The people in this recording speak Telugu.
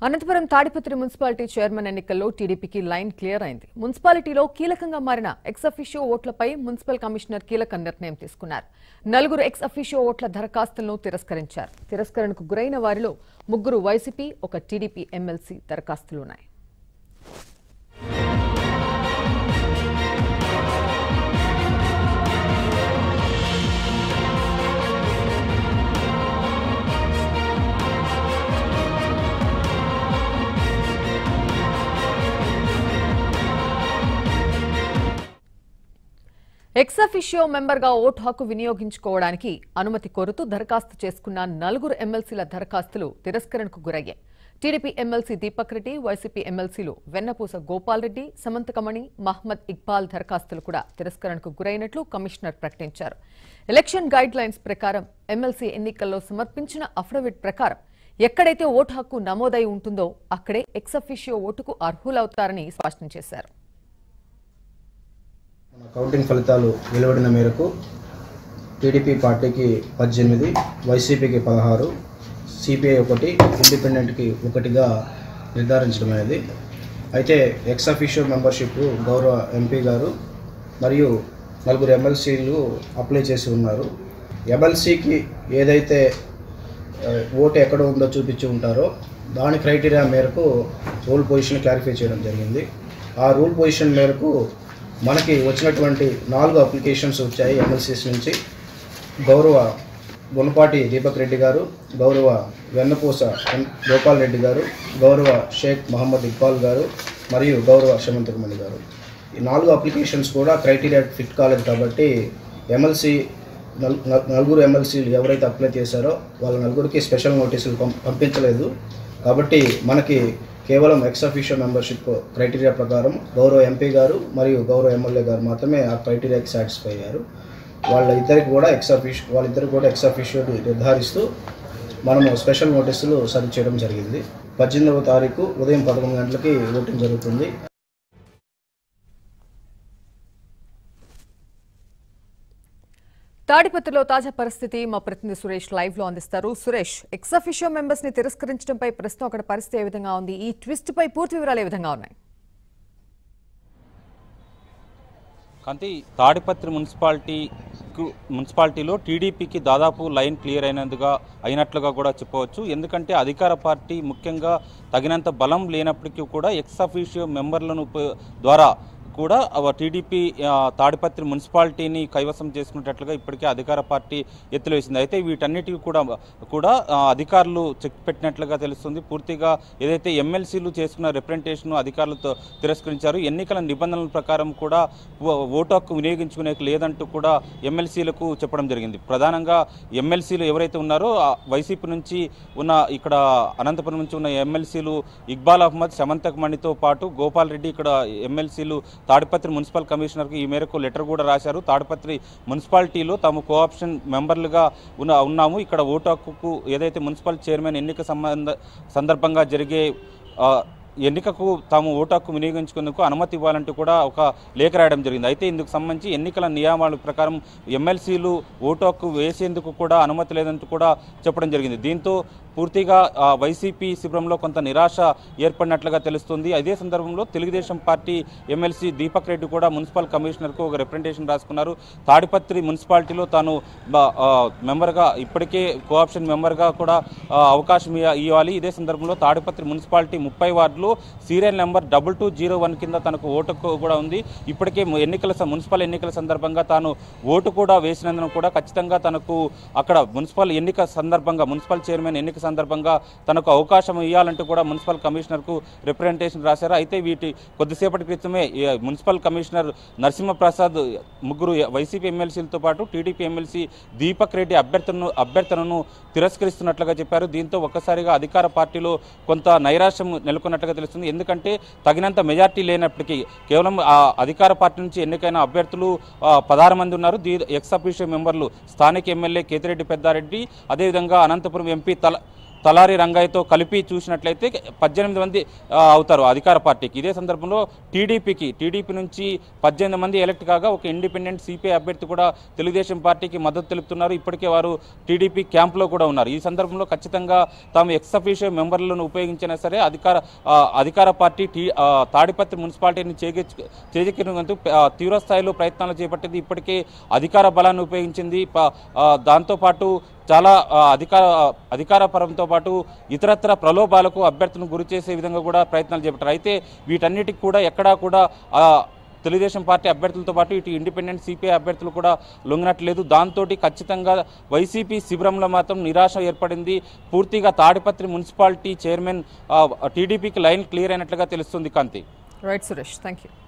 అనంతపురం తాడిపత్రి మున్సిపాలిటీ చైర్మన్ ఎన్నికల్లో టీడీపీకి లైన్ క్లియర్ అయింది మున్సిపాలిటీలో కీలకంగా మారిన ఎక్స్ అఫీషియో ఓట్లపై మున్సిపల్ కమిషనర్ కీలక నిర్ణయం తీసుకున్నారు నలుగురు ఎక్స్ అఫీషియో ఓట్ల దరఖాస్తులను తిరస్కరించారు తిరస్కరణకు గురైన వారిలో ముగ్గురు వైసీపీ ఒక టీడీపీ ఎమ్మెల్సీ దరఖాస్తులున్నాయి ఎక్స్ అఫిషియో మెంబర్గా ఓటు హక్కు వినియోగించుకోవడానికి అనుమతి కోరుతూ దరఖాస్తు చేసుకున్న నలుగురు ఎమ్మెల్సీల దరఖాస్తులు తిరస్కరణకు గురయ్యాయి TDP MLC Deepak Reddy YCP ఎమ్మెల్సీలు వెన్నపూస గోపాల్ రెడ్డి సమంతకమణి మహ్మద్ ఇక్బాల్ దరఖాస్తులు కూడా తిరస్కరణకు గురైనట్లు కమిషనర్ ప్రకటించారు ఎలక్షన్ గైడ్ లైన్స్ ప్రకారం ఎమ్మెల్సీ ఎన్నికల్లో సమర్పించిన అఫిడవిట్ ప్రకారం ఎక్కడైతే ఓటు హక్కు నమోదై ఉంటుందో అక్కడే ఎక్స్ అఫిషియో ఓటుకు అర్హులవుతారని స్పష్టం చేశారు మన కౌంటింగ్ ఫలితాలు వెలువడిన మేరకు టీడీపీ పార్టీకి పద్దెనిమిది వైసీపీకి పదహారు సిపిఐ ఒకటి ఇండిపెండెంట్కి ఒకటిగా నిర్ధారించడం అనేది అయితే ఎక్స్ అఫీషియల్ మెంబర్షిప్ గౌరవ ఎంపీ గారు మరియు నలుగురు ఎమ్మెల్సీలు అప్లై చేసి ఉన్నారు ఎమ్మెల్సీకి ఏదైతే ఆ, ఓటు ఎక్కడ ఉందో చూపించి ఉంటారో దాని క్రైటీరియా మేరకు రూల్ పొజిషన్ క్లారిఫై చేయడం జరిగింది ఆ రూల్ పొజిషన్ మేరకు మనకి వచ్చినటువంటి నాలుగు అప్లికేషన్స్ వచ్చాయి ఎమ్మెల్సీస్ నుంచి గౌరవ గుణపాటి దీపక్ రెడ్డి గారు గౌరవ వెన్నపూస ఎన్ గోపాల్ రెడ్డి గారు గౌరవ షేక్ మహమ్మద్ ఇక్బాల్ గారు మరియు గౌరవ శమంతకుమణి గారు ఈ నాలుగు అప్లికేషన్స్ కూడా క్రైటీరియా ఫిట్ కాలేదు కాబట్టి ఎమ్మెల్సీ నల్- నల్- నలుగురు ఎమ్మెల్సీలు ఎవరైతే అప్లై చేశారో వాళ్ళ నలుగురికి స్పెషల్ నోటీసులు పం- పంపించలేదు కాబట్టి మనకి కేవలం ఎక్స్ అఫీషియల్ మెంబర్షిప్ క్రైటీరియా ప్రకారం గౌరవ ఎంపీ గారు మరియు గౌరవ ఎమ్మెల్యే గారు మాత్రమే ఆ క్రైటీరియాకి సాటిస్ఫై అయ్యారు వాళ్ళ ఇద్దరికి కూడా ఎక్స్ అఫీష్ వాళ్ళిద్దరికి కూడా ఎక్స్ అఫీషియల్ నిర్ధారిస్తూ మనము స్పెషల్ నోటీసులు సర్వ్ చేయడం జరిగింది పద్దెనిమిదవ తారీఖు ఉదయం పదకొండు గంటలకి ఓటింగ్ జరుగుతుంది తాడిపత్రిలో తాజా పరిస్థితి మా ప్రతినిధి సురేష్ లైవ్ లో అందిస్తారు సురేష్ ఎక్స్ అఫిషియో మెంబర్స్ ని తిరస్కరించడంపై ప్రస్తుతం అక్కడ పరిస్థితి ఏ విధంగా ఉంది ఈ ట్విస్ట్ పై పూర్తి వివరాలు ఏ విధంగా ఉన్నాయి కాంతి తాడిపత్రి మున్సిపాలిటీకు మున్సిపాలిటీలో టీడీపీకి దాదాపు లైన్ క్లియర్ అయినందుగా అయినట్లుగా కూడా చెప్పవచ్చు ఎందుకంటే అధికార పార్టీ ముఖ్యంగా తగినంత బలం లేనప్పటికీ కూడా ఎక్స్ అఫీషియో మెంబర్లను ఉప- ద్వారా కూడా ఆ టీడీపీ ఆ, తాడిపత్రి మున్సిపాలిటీని కైవసం చేసుకునేటట్లుగా ఇప్పటికే అధికార పార్టీ ఎత్తులు వేసింది అయితే వీటన్నిటికీ కూడా కూడా ఆ, అధికారులు చెక్ పెట్టినట్లుగా తెలుస్తుంది పూర్తిగా ఏదైతే ఎమ్మెల్సీలు చేసుకున్న రిప్రజెంటేషన్ అధికారులతో తిరస్కరించారు ఎన్నికల నిబంధనల ప్రకారం కూడా ఓ- ఓటు హక్కు వినియోగించుకునే లేదంటూ కూడా ఎమ్మెల్సీలకు చెప్పడం జరిగింది ప్రధానంగా ఎమ్మెల్సీలు ఎవరైతే ఉన్నారో ఆ వైసీపీ నుంచి ఉన్న ఇక్కడ అనంతపురం నుంచి ఉన్న ఎమ్మెల్సీలు ఇక్బాల్ అహ్మద్ సమంతక్ మణితో పాటు గోపాల్ రెడ్డి ఇక్కడ ఎమ్మెల్సీలు తాడిపత్రి మున్సిపల్ కమిషనర్కి ఈ మేరకు లెటర్ కూడా రాశారు తాడిపత్రి మున్సిపాలిటీలో తాము కోఆప్షన్ మెంబర్లుగా ఉన్న ఉన్నాము ఇక్కడ ఓటు హక్కుకు ఏదైతే మున్సిపల్ చైర్మన్ ఎన్నిక సంబంధ సందర్భంగా జరిగే ఆ, ఎన్నికకు తాము ఓటు హక్కు వినియోగించుకునేందుకు అనుమతి ఇవ్వాలంటూ కూడా ఒక లేఖ రాయడం జరిగింది అయితే ఇందుకు సంబంధించి ఎన్నికల నియమాల ప్రకారం ఎమ్మెల్సీలు ఓటు హక్కు వేసేందుకు కూడా అనుమతి లేదంటూ కూడా చెప్పడం జరిగింది దీంతో పూర్తిగా ఆ, వైసీపీ శిబిరంలో కొంత నిరాశ ఏర్పడినట్లుగా తెలుస్తుంది అదే సందర్భంలో తెలుగుదేశం పార్టీ ఎమ్మెల్సీ దీపక్ రెడ్డి కూడా మున్సిపల్ కమిషనర్కు ఒక రిప్రజెంటేషన్ రాసుకున్నారు తాడిపత్రి మున్సిపాలిటీలో తాను బ- ఆ, మెంబర్గా ఇప్పటికే కోఆప్షన్ మెంబర్గా కూడా ఆ, అవకాశం ఇవ్వ- ఇవ్వాలి ఇదే సందర్భంలో తాడిపత్రి మున్సిపాలిటీ ముప్పై వార్డులో serial number double two zero one కింద తనకు ఓటు హక్కు కూడా ఉంది ఇప్పటికే ము- ఎన్నికల స- మున్సిపల్ ఎన్నికల సందర్భంగా తాను ఓటు కూడా వేసినందున కూడా ఖచ్చితంగా తనకు అక్కడ మున్సిపల్ ఎన్నిక సందర్భంగా మున్సిపల్ చైర్మన్ ఎన్నిక సందర్భంగా తనకు అవకాశం ఇవ్వాలంటూ కూడా మున్సిపల్ కమిషనర్కు రిప్రజెంటేషన్ రాశారు అయితే వీటి కొద్దిసేపటి క్రితమే ఈ మున్సిపల్ కమిషనర్ నరసింహప్రసాద్ ముగ్గురు వైసీపీ ఎమ్మెల్సీలతో పాటు టీడీపీ ఎమ్మెల్సీ దీపక్ రెడ్డి అభ్యర్థనను అభ్యర్థనను తిరస్కరిస్తున్నట్లుగా చెప్పారు దీంతో ఒక్కసారిగా అధికార పార్టీలో కొంత నైరాశ్యం నెలకొన్నట్లుగా తెలుస్తుంది ఎందుకంటే తగినంత మెజార్టీ లేనప్పటికీ కేవలం ఆ అధికార పార్టీ నుంచి ఎన్నికైన అభ్యర్థులు ఆ, పదహారు మంది ఉన్నారు దీ ఎక్స్ అఫీషియల్ మెంబర్లు స్థానిక ఎమ్మెల్యే కేతిరెడ్డి పెద్దారెడ్డి అదేవిధంగా అనంతపురం ఎంపీ తల తలారి రంగాయతో కలిపి చూసినట్లయితే పద్దెనిమిది మంది ఆ, అవుతారు అధికార పార్టీకి ఇదే సందర్భంలో టీడీపీకి టీడీపీ నుంచి పద్దెనిమిది మంది ఎలక్ట్ కాగా ఒక ఇండిపెండెంట్ సిపిఐ అభ్యర్థి కూడా తెలుగుదేశం పార్టీకి మద్దతు తెలుపుతున్నారు ఇప్పటికే వారు టీడీపీ క్యాంప్లో కూడా ఉన్నారు ఈ సందర్భంలో ఖచ్చితంగా తాము ఎక్స్ అఫీషియో మెంబర్లను ఉపయోగించినా సరే అధికార ఆ, అధికార పార్టీ టీ ఆ, తాడిపత్రి మున్సిపాలిటీని చేజెక్కి చేజెక్కినందుకు ఆ, తీవ్ర స్థాయిలో ప్రయత్నాలు చేపట్టింది ఇప్పటికే అధికార బలాన్ని ఉపయోగించింది ప- ఆ, దాంతోపాటు చాలా ఆ, అధికార అధికార పరంతో పాటు ఇతరత్ర ప్రలోభాలకు అభ్యర్థులను గురి చేసే విధంగా కూడా ప్రయత్నాలు చేపట్టారు అయితే వీటన్నిటికి కూడా ఎక్కడా కూడా ఆ, తెలుగుదేశం పార్టీ అభ్యర్థులతో పాటు ఇటు ఇండిపెండెంట్ సిపిఐ అభ్యర్థులు కూడా లొంగినట్లేదు దాంతో ఖచ్చితంగా వైసీపీ శిబిరంలో మాత్రం నిరాశ ఏర్పడింది పూర్తిగా తాడిపత్రి మున్సిపాలిటీ చైర్మన్ టీడీపీకి లైన్ క్లియర్ అయినట్లుగా తెలుస్తుంది Kanthi right Suresh thank you